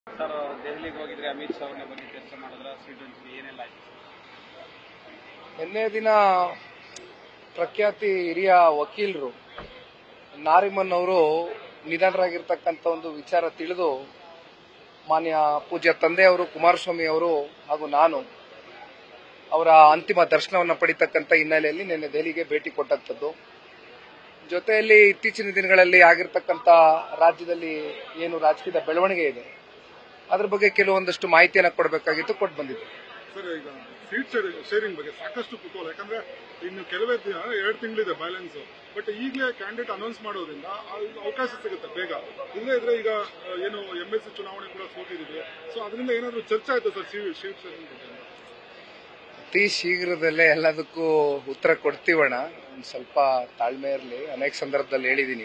Sir ದೆಹಲಿಗೆ ಹೋಗಿದ್ರೆ ಅಮಿತ್ ಶಾ ಅವ್ರನ್ನ ಬಗ್ಗೆ ಚರ್ಚೆ ಮಾಡಿದ್ರ ಸೀಟ್ ಹಂಚಿಕೆ ಏನೆಲ್ಲ ಆಯ್ತು ನಿನ್ನೆ ದಿನ ಪ್ರಖ್ಯಾತಿ ಹಿರಿಯ ವಕೀಲರು ನಾರಿಮನ್ ಅವರು ನಿಧನರಾಗಿರ್ತಕ್ಕಂಥ ಒಂದು ವಿಚಾರ ತಿಳಿದು ಮಾನ್ಯ ಪೂಜ್ಯ ತಂದೆಯವರು ಕುಮಾರಸ್ವಾಮಿ ಅವರು ಹಾಗೂ ನಾನು ಅವರ ಅಂತಿಮ ದರ್ಶನವನ್ನು ಪಡಿತಕ್ಕಂಥ ಹಿನ್ನೆಲೆಯಲ್ಲಿ ನಿನ್ನೆ ದೆಹಲಿಗೆ ಭೇಟಿ ಕೊಟ್ಟಂಥದ್ದು ಜೊತೆಯಲ್ಲಿ ಇತ್ತೀಚಿನ ದಿನಗಳಲ್ಲಿ ಆಗಿರ್ತಕ್ಕಂಥ ರಾಜ್ಯದಲ್ಲಿ ಏನು ರಾಜಕೀಯದ ಬೆಳವಣಿಗೆ ಇದೆ ಅದ್ರ ಬಗ್ಗೆ ಕೆಲವೊಂದಷ್ಟು ಮಾಹಿತಿಯನ್ನು ಕೊಡಬೇಕಾಗಿತ್ತು ಕೊಟ್ಟು ಬಂದಿದ್ದೆ ಸರ್ ಈಗ ಸೀಟ್ ಶೇರಿಂಗ್ ಬಗ್ಗೆ ಸಾಕಷ್ಟು ಕುತೂಹಲ ಯಾಕಂದ್ರೆ ಇನ್ನು ಕೆಲವೇ ದಿನ ಎರಡು ತಿಂಗಳಿದೆ ಬ್ಯಾಲೆನ್ಸ್ ಬಟ್ ಈಗಲೇ ಕ್ಯಾಂಡಿಡೇಟ್ ಅನೌನ್ಸ್ ಮಾಡೋದ್ರಿಂದ ಆ- ಅವಕಾಶ ಸಿಗುತ್ತೆ ಬೇಗ ಇಲ್ಲೇ ಇದ್ರೆ ಈಗ ಆ, ಏನು ಎಂ ಎಲ್ ಸಿ ಚುನಾವಣೆ ಕೂಡ ಸೋತಿದೆ ಸೊ ಅದರಿಂದ ಏನಾದ್ರು ಚರ್ಚೆ ಆಯ್ತು ಸರ್ ಸೀಟ್ ಶೇರಿಂಗ್ ಬಗ್ಗೆ ಅತಿ ಶೀಘ್ರದಲ್ಲೇ ಎಲ್ಲದಕ್ಕೂ ಉತ್ತರ ಕೊಡ್ತೀವಣ್ಣ ಒಂದು ಸ್ವಲ್ಪ ತಾಳ್ಮೆ ಇರಲಿ ಅನೇಕ ಸಂದರ್ಭದಲ್ಲಿ ಹೇಳಿದ್ದೀನಿ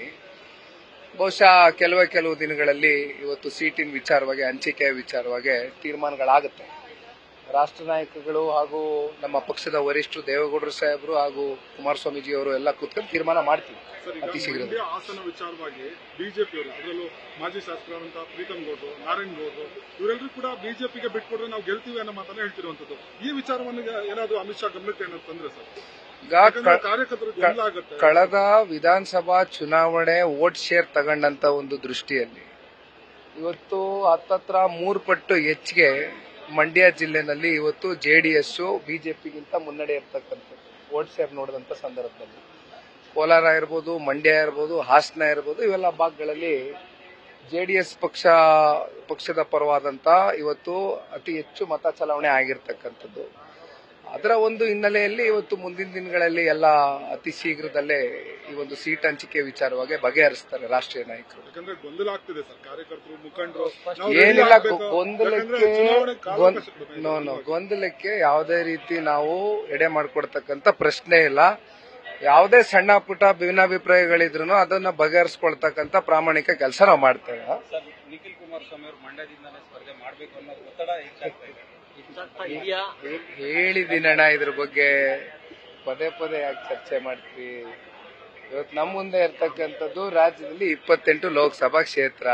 ಬಹುಶಃ ಕೆಲವೇ ಕೆಲವು ದಿನಗಳಲ್ಲಿ ಇವತ್ತು ಸೀಟಿನ ವಿಚಾರವಾಗಿ ಹಂಚಿಕೆಯ ವಿಚಾರವಾಗಿ ತೀರ್ಮಾನಗಳಾಗುತ್ತೆ ರಾಷ್ಟ್ರ ನಾಯಕಗಳು ಹಾಗೂ ನಮ್ಮ ಪಕ್ಷದ ವರಿಷ್ಠರು ದೇವೇಗೌಡರು ಸಾಹೇಬರು ಹಾಗೂ ಕುಮಾರಸ್ವಾಮೀಜಿ ಅವರು ಎಲ್ಲ ಕೂತ್ಕೊಂಡು ತೀರ್ಮಾನ ಮಾಡ್ತೀವಿ ಸರ್ ಅತಿ ಈಗ ಶೀಘ್ರದಲ್ಲಿ ಮಂಡ್ಯ ಹಾಸನ ವಿಚಾರವಾಗಿ ಬಿಜೆಪಿ ಅವರು ಅದರಲ್ಲೂ ಮಾಜಿ ಶಾಸಕರಾದಂತಹ ಪ್ರೀತಮ್ ಗೌಡ್ರು ನಾರಾಯಣ್ ಗೌಡ್ರು ಇವರೆಲ್ಲರೂ ಕೂಡ ಬಿಜೆಪಿಗೆ ಬಿಟ್ಕೊಡ್ರೆ ನಾವು ಗೆಲ್ತೀವಿ ಅನ್ನೋ ಮಾತನ್ನ ಹೇಳ್ತಿರುವಂತದ್ದು ಈ ವಿಚಾರವನ್ನು ಏನಾದ್ರು ಅಮಿತ್ ಶಾ ಗಮನಕ್ಕೆ ಏನಾದ್ರು ತಂದ್ರೆ ಸರ್ ಈಗ ಯಾಕಂದ್ರೆ ಕ- ಕಾರ್ಯಕರ್ತರು ಗೊಂದಲ ಆಗುತ್ತೆ ಕಳೆದ ವಿಧಾನಸಭಾ ಚುನಾವಣೆ ವೋಟ್ ಶೇರ್ ತಗೊಂಡಂತ ಒಂದು ದೃಷ್ಟಿಯಲ್ಲಿ ಇವತ್ತು ಹತ್ತತ್ರ ಮೂರು ಪಟ್ಟು ಹೆಚ್ಚಿಗೆ ಮಂಡ್ಯ ಜಿಲ್ಲೆನಲ್ಲಿ ಇವತ್ತು ಜೆಡಿಎಸ್ ಬಿಜೆಪಿಗಿಂತ ಮುನ್ನಡೆ ಇರ್ತಕ್ಕಂಥದ್ದು ವೋಟ್ ಶೇರ್ ನೋಡಿದಂತ ಸಂದರ್ಭದಲ್ಲಿ ಕೋಲಾರ ಇರ್ಬೋದು ಮಂಡ್ಯ ಇರ್ಬೋದು ಹಾಸನ ಇರ್ಬೋದು ಇವೆಲ್ಲ ಭಾಗಗಳಲ್ಲಿ ಜೆಡಿಎಸ್ ಪಕ್ಷ ಪಕ್ಷದ ಪರವಾದಂತ ಇವತ್ತು ಅತಿ ಹೆಚ್ಚು ಮತ ಚಲಾವಣೆ ಆಗಿರ್ತಕ್ಕಂಥದ್ದು ಅದರ ಒಂದು ಹಿನ್ನೆಲೆಯಲ್ಲಿ ಇವತ್ತು ಮುಂದಿನ ದಿನಗಳಲ್ಲಿ ಎಲ್ಲ ಅತಿ ಶೀಘ್ರದಲ್ಲೇ ಈ ಒಂದು ಸೀಟ್ ಹಂಚಿಕೆ ವಿಚಾರವಾಗಿ ಬಗೆಹರಿಸ್ತಾರೆ ರಾಷ್ಟ್ರೀಯ ನಾಯಕರು ಯಾಕಂದ್ರೆ ಗೊಂದಲ ಆಗ್ತಿದೆ ಸರ್ ಕಾರ್ಯಕರ್ತರು ಮುಖಂಡರು ನಾವು ಏನಿಲ್ಲ ready ಆಗ್ಬೇಕು. ಗೊ- ಗೊಂದಲಕ್ಕೆ ಯಾಕಂದ್ರೆ ಚುನಾವಣೆಗೆ ಕಾಲಾವಕಾಶ ಕೊಡ್ಬೇಕು. ನೋ ನೋ ಗೊಂದಲಕ್ಕೆ ಯಾವುದೇ ರೀತಿ ನಾವು ಎಡೆ ಮಾಡ್ಕೊಡ್ತಕ್ಕಂಥ ಪ್ರಶ್ನೆ ಇಲ್ಲ ಯಾವುದೇ ಸಣ್ಣ ಪುಟ್ಟ ಭಿನ್ನಾಭಿಪ್ರಾಯಗಳಿದ್ರು ಅದನ್ನ ಬಗೆಹರಿಸ್ಕೊಳ್ತಕ್ಕಂಥ ಪ್ರಾಮಾಣಿಕ ಕೆಲಸ ನಾವು ಮಾಡ್ತೇವೆ ಸರ್ ನಿಖಿಲ್ ಕುಮಾರಸ್ವಾಮಿ ಅವರು ಮಂಡ್ಯದಿಂದಲೇ ಸ್ಪರ್ಧೆ ಮಾಡಬೇಕು ಅನ್ನೋ ಒತ್ತಡ ಹೆಚ್ಚಾಗ್ತಾ ಇದೆ ಹೇ- ಹೇಳಿದ್ದೀನಣ್ಣ ಇದ್ರ ಬಗ್ಗೆ ಪದೇ ಪದೇ ಯಾಕೆ ಚರ್ಚೆ ಮಾಡ್ತೀವಿ ಇವತ್ತು ನಮ್ಮ ಮುಂದೆ ಇರ್ತಕ್ಕಂಥದ್ದು ರಾಜ್ಯದಲ್ಲಿ ಇಪ್ಪತ್ತೆಂಟು ಲೋಕಸಭಾ ಕ್ಷೇತ್ರ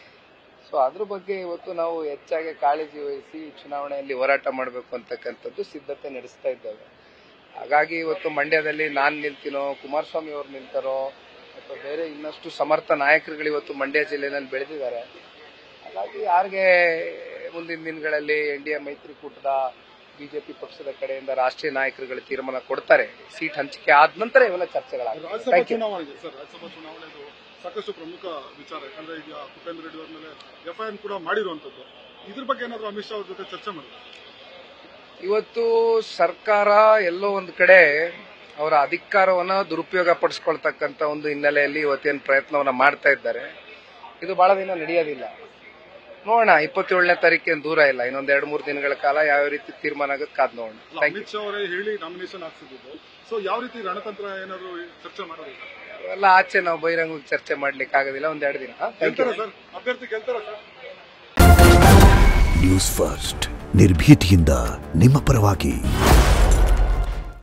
ಸೊ ಅದ್ರ ಬಗ್ಗೆ ಇವತ್ತು ನಾವು ಹೆಚ್ಚಾಗಿ ಕಾಳಜಿ ವಹಿಸಿ ಚುನಾವಣೆಯಲ್ಲಿ ಹೋರಾಟ ಮಾಡಬೇಕು ಅಂತಕ್ಕಂಥದ್ದು ಸಿದ್ಧತೆ ನಡೆಸ್ತಾ ಇದ್ದೇವೆ ಹಾಗಾಗಿ ಇವತ್ತು ಮಂಡ್ಯದಲ್ಲಿ ನಾನು ನಿಲ್ತೀನೋ ಕುಮಾರಸ್ವಾಮಿ ಅವರು ನಿಲ್ತಾರೋ ಅಥವಾ ಬೇರೆ ಇನ್ನಷ್ಟು ಸಮರ್ಥ ನಾಯಕರುಗಳು ಇವತ್ತು ಮಂಡ್ಯ ಜಿಲ್ಲೆನಲ್ಲಿ ಬೆಳೆದಿದ್ದಾರೆ ಹಾಗಾಗಿ ಯಾರಿಗೆ ಮುಂದಿನ ದಿನಗಳಲ್ಲಿ ಎನ್ ಡಿ ಎ ಮೈತ್ರಿಕೂಟದ ಬಿಜೆಪಿ ಪಕ್ಷದ ಕಡೆಯಿಂದ ರಾಷ್ಟ್ರೀಯ ನಾಯಕರುಗಳು ತೀರ್ಮಾನ ಕೊಡ್ತಾರೆ ಸೀಟ್ ಹಂಚಿಕೆ ಆದ ನಂತರ ಇವೆಲ್ಲ ಚರ್ಚೆಗಳಾಗುತ್ತೆ ರಾಜ್ಯಸಭಾ ಥ್ಯಾಂಕ್ ಯು ಚುನಾವಣೆಗೆ ಸರ್ ರಾಜ್ಯಸಭಾ ಚುನಾವಣೆದು ಸಾಕಷ್ಟು ಪ್ರಮುಖ ವಿಚಾರ ಯಾಕಂದ್ರೆ ಈಗ ಭೂಪೇಂದ್ರ ರೆಡ್ಡಿ ಅವ್ರ ಮೇಲೆ ಎಫ್ಐಆರ್ ಕೂಡ ಮಾಡಿರುವಂತದ್ದು ಇದ್ರ ಬಗ್ಗೆ ಏನಾದ್ರು ಅಮಿತ್ ಶಾ ಅವ್ರ ಜೊತೆ ಚರ್ಚೆ ಮಾಡಿದ್ರೆ ಇವತ್ತು ಸರ್ಕಾರ ಎಲ್ಲೋ ಒಂದು ಕಡೆ ಅವರ ಅಧಿಕಾರವನ್ನ ದುರುಪಯೋಗ ಪಡಿಸ್ಕೊಳ್ತಕ್ಕಂಥ ಒಂದು ಹಿನ್ನೆಲೆಯಲ್ಲಿ ಇವತ್ತೇನು ಪ್ರಯತ್ನವನ್ನ ಮಾಡ್ತಾ ಇದ್ದಾರೆ ಇದು ಬಹಳ ದಿನ ನಡೆಯೋದಿಲ್ಲ ನೋಡೋಣ ಇಪ್ಪತ್ತೇಳನೇ ತಾರೀಕೇನು ದೂರ ಇಲ್ಲ ಇನ್ನೊಂದ್ ಎರಡು ಮೂರು ದಿನಗಳ ಕಾಲ ಯಾವ ರೀತಿ ತೀರ್ಮಾನ ಆಗುತ್ತೆ ಕಾದ್ ನೋಡೋಣ ಅಲ್ಲ, ಥ್ಯಾಂಕ್ ಯು ಅಮಿತ್ ಶಾ ಅವರೇ ಹೇಳಿ ನಾಮಿನೇಷನ್ ಹಾಕ್ಸಿದ್ದು ಸೊ ಯಾವ ರೀತಿ ರಣತಂತ್ರ ಏನಾದ್ರು ಚರ್ಚೆ ಮಾಡೋದು ಅವೆಲ್ಲ ಆಚೆ ನಾವು ಬಹಿರಂಗವಾಗಿ ಚರ್ಚೆ ಮಾಡ್ಲಿಕ್ಕೆ ಆಗೋದಿಲ್ಲ ಒಂದೆರಡು ದಿನ ಥ್ಯಾಂಕ್ ಯು ಗೆಲ್ತಾರ ಸರ್ ಅಭ್ಯರ್ಥಿ ಗೆಲ್ತಾರ ಸರ್ ನ್ಯೂಸ್ ಫಸ್ಟ್ ನಿರ್ಭೀತಿಯಿಂದ ನಿಮ್ಮ ಪರವಾಗಿ